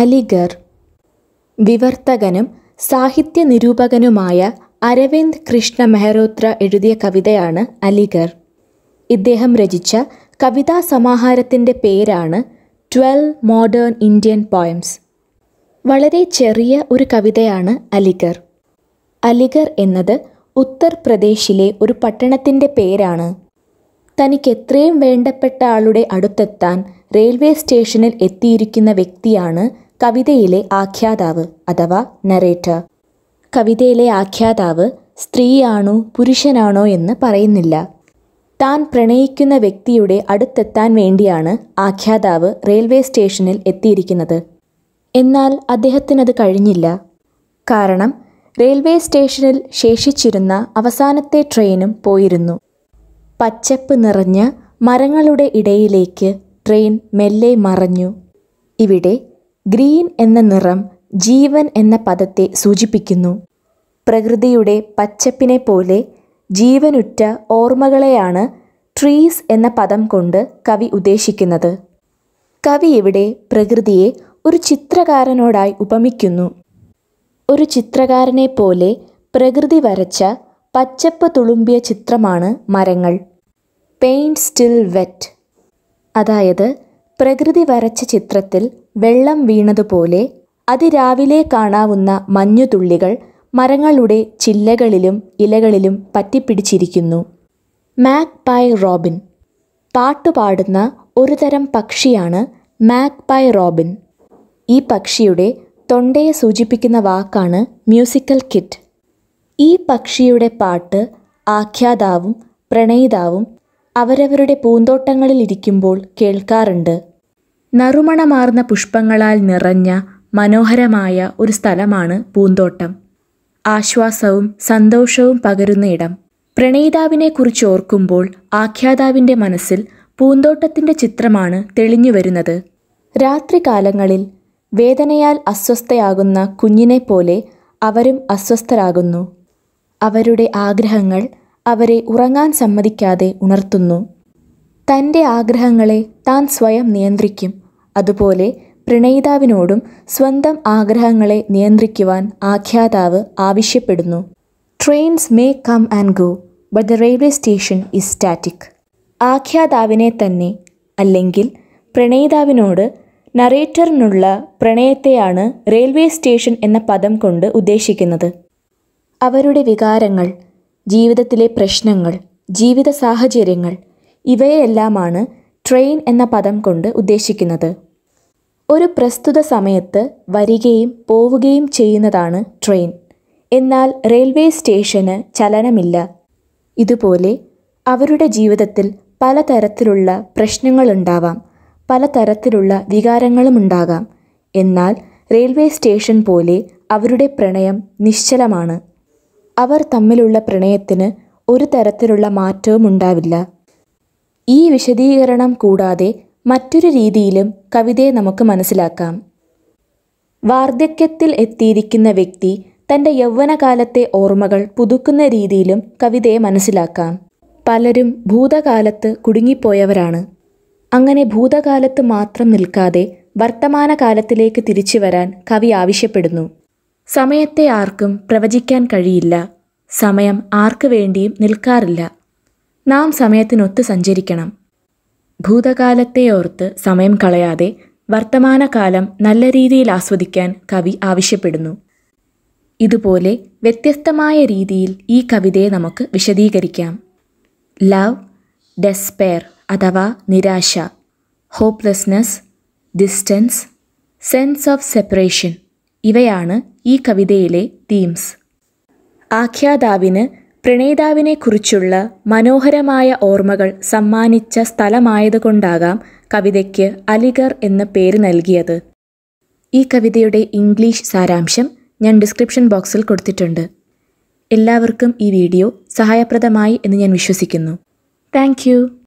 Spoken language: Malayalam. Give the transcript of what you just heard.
അലിഗർ വിവർത്തകനും സാഹിത്യ നിരൂപകനുമായ അരവിന്ദ് കൃഷ്ണ മെഹ്റോത്ര എഴുതിയ കവിതയാണ് അലിഗർ ഇദ്ദേഹം രചിച്ച കവിതാ സമാഹാരത്തിൻ്റെ പേരാണ് ട്വൽവ് മോഡേൺ ഇന്ത്യൻ പോയംസ് വളരെ ചെറിയ ഒരു കവിതയാണ് അലിഗർ അലിഗർ എന്നത് ഉത്തർപ്രദേശിലെ ഒരു പട്ടണത്തിൻ്റെ പേരാണ് തനിക്ക് എത്രയും വേണ്ടപ്പെട്ട ആളുടെ അടുത്തെത്താൻ റെയിൽവേ സ്റ്റേഷനിൽ എത്തിയിരിക്കുന്ന വ്യക്തിയാണ് കവിതയിലെ ആഖ്യാതാവ് അഥവാ നറേറ്റർ കവിതയിലെ ആഖ്യാതാവ് സ്ത്രീയാണോ പുരുഷനാണോ എന്ന് പറയുന്നില്ല താൻ പ്രണയിക്കുന്ന വ്യക്തിയുടെ അടുത്തെത്താൻ വേണ്ടിയാണ് ആഖ്യാതാവ് റെയിൽവേ സ്റ്റേഷനിൽ എത്തിയിരിക്കുന്നത് എന്നാൽ അദ്ദേഹത്തിനത് കഴിഞ്ഞില്ല കാരണം റെയിൽവേ സ്റ്റേഷനിൽ ശേഷിച്ചിരുന്ന അവസാനത്തെ ട്രെയിനും പോയിരുന്നു പച്ചപ്പ് നിറഞ്ഞ മരങ്ങളുടെ ഇടയിലേക്ക് ട്രെയിൻ മെല്ലെ മറഞ്ഞു ഇവിടെ ഗ്രീൻ എന്ന നിറം ജീവൻ എന്ന പദത്തെ സൂചിപ്പിക്കുന്നു പ്രകൃതിയുടെ പച്ചപ്പിനെ പോലെ ജീവനുറ്റ ഓർമ്മകളെയാണ് ട്രീസ് എന്ന പദം കൊണ്ട് കവി ഉദ്ദേശിക്കുന്നത് കവി ഇവിടെ പ്രകൃതിയെ ഒരു ചിത്രകാരനോടായി ഉപമിക്കുന്നു ഒരു ചിത്രകാരനെ പോലെ പ്രകൃതി വരച്ച പച്ചപ്പ് തുളുമ്പിയ ചിത്രമാണ് മരങ്ങൾ പെയിൻറ് സ്റ്റിൽ വെറ്റ് അതായത് പ്രകൃതി വരച്ച ചിത്രത്തിൽ വെള്ളം വീണതുപോലെ അതിരാവിലെ കാണാവുന്ന മഞ്ഞുതുള്ളികൾ മരങ്ങളുടെ ചില്ലകളിലും ഇലകളിലും പറ്റിപ്പിടിച്ചിരിക്കുന്നു മാക് പൈ റോബിൻ പാട്ടുപാടുന്ന ഒരു തരം പക്ഷിയാണ് മാക് പൈ റോബിൻ ഈ പക്ഷിയുടെ തൊണ്ടയെ സൂചിപ്പിക്കുന്ന വാക്കാണ് മ്യൂസിക്കൽ കിറ്റ് ഈ പക്ഷിയുടെ പാട്ട് ആഖ്യാതാവും പ്രണയിതാവും അവരവരുടെ പൂന്തോട്ടങ്ങളിൽ ഇരിക്കുമ്പോൾ കേൾക്കാറുണ്ട് നറുമണമാർന്ന പുഷ്പങ്ങളാൽ നിറഞ്ഞ മനോഹരമായ ഒരു സ്ഥലമാണ് പൂന്തോട്ടം ആശ്വാസവും സന്തോഷവും പകരുന്ന ഇടം പ്രണയിതാവിനെ കുറിച്ച് ഓർക്കുമ്പോൾ ആഖ്യാതാവിൻ്റെ മനസ്സിൽ പൂന്തോട്ടത്തിൻ്റെ ചിത്രമാണ് തെളിഞ്ഞു വരുന്നത് രാത്രികാലങ്ങളിൽ വേദനയാൽ അസ്വസ്ഥയാകുന്ന കുഞ്ഞിനെ പോലെ അവരും അസ്വസ്ഥരാകുന്നു അവരുടെ ആഗ്രഹങ്ങൾ അവരെ ഉറങ്ങാൻ സമ്മതിക്കാതെ ഉണർത്തുന്നു തൻ്റെ ആഗ്രഹങ്ങളെ താൻ സ്വയം നിയന്ത്രിക്കും അതുപോലെ പ്രണയിതാവിനോടും സ്വന്തം ആഗ്രഹങ്ങളെ നിയന്ത്രിക്കുവാൻ ആഖ്യാതാവ് ആവശ്യപ്പെടുന്നു trains may come and go but the railway station is static ആഖ്യാതാവിനെ തന്നെ അല്ലെങ്കിൽ പ്രണയിതാവിനോട് നറേറ്ററിനുള്ള പ്രണയത്തെയാണ് റെയിൽവേ സ്റ്റേഷൻ എന്ന പദം കൊണ്ട് ഉദ്ദേശിക്കുന്നത് അവരുടെ വികാരങ്ങൾ ജീവിതത്തിലെ പ്രശ്നങ്ങൾ ജീവിത സാഹചര്യങ്ങൾ ഇവയെല്ലാമാണ് ട്രെയിൻ എന്ന പദം കൊണ്ട് ഉദ്ദേശിക്കുന്നത് ഒരു പ്രസ്തുത സമയത്ത് വരികയും പോവുകയും ചെയ്യുന്നതാണ് ട്രെയിൻ എന്നാൽ റെയിൽവേ സ്റ്റേഷന് ചലനമില്ല ഇതുപോലെ അവരുടെ ജീവിതത്തിൽ പലതരത്തിലുള്ള പ്രശ്നങ്ങളുണ്ടാവാം പലതരത്തിലുള്ള വികാരങ്ങളുമുണ്ടാകാം എന്നാൽ റെയിൽവേ സ്റ്റേഷൻ പോലെ അവരുടെ പ്രണയം നിശ്ചലമാണ് അവർ തമ്മിലുള്ള പ്രണയത്തിന് ഒരു തരത്തിലുള്ള മാറ്റവും ഉണ്ടാവില്ല ഈ വിശദീകരണം കൂടാതെ മറ്റൊരു രീതിയിലും കവിതയെ നമുക്ക് മനസ്സിലാക്കാം വാർദ്ധക്യത്തിൽ എത്തിയിരിക്കുന്ന വ്യക്തി തൻ്റെ യൗവനകാലത്തെ ഓർമ്മകൾ പുതുക്കുന്ന രീതിയിലും കവിതയെ മനസ്സിലാക്കാം പലരും ഭൂതകാലത്ത് കുടുങ്ങിപ്പോയവരാണ് അങ്ങനെ ഭൂതകാലത്ത് മാത്രം നിൽക്കാതെ വർത്തമാനകാലത്തിലേക്ക് തിരിച്ചു വരാൻ കവി ആവശ്യപ്പെടുന്നു സമയത്തെ ആർക്കും പ്രവചിക്കാൻ കഴിയില്ല സമയം ആർക്കു വേണ്ടിയും നിൽക്കാറില്ല നാം സമയത്തിനൊത്ത് സഞ്ചരിക്കണം ഭൂതകാലത്തെ ഓർത്ത് സമയം കളയാതെ വർത്തമാനകാലം നല്ല രീതിയിൽ ആസ്വദിക്കാൻ കവി ആവശ്യപ്പെടുന്നു ഇതുപോലെ വ്യത്യസ്തമായ രീതിയിൽ ഈ കവിതയെ നമുക്ക് വിശദീകരിക്കാം ലവ് ഡെസ്പെയർ അഥവാ നിരാശ hopelessness distance sense of separation ഇവയാണ് ഈ കവിതയിലെ തീംസ് ആഖ്യാതാവിന് പ്രണയിതാവിനെക്കുറിച്ചുള്ള മനോഹരമായ ഓർമ്മകൾ സമ്മാനിച്ച സ്ഥലമായതുകൊണ്ടാകാം കവിതയ്ക്ക് അലിഗർ എന്ന പേര് നൽകിയത് ഈ കവിതയുടെ ഇംഗ്ലീഷ് സാരാംശം ഞാൻ ഡിസ്ക്രിപ്ഷൻ ബോക്സിൽ കൊടുത്തിട്ടുണ്ട് എല്ലാവർക്കും ഈ വീഡിയോ സഹായപ്രദമായി എന്ന് ഞാൻ വിശ്വസിക്കുന്നു താങ്ക്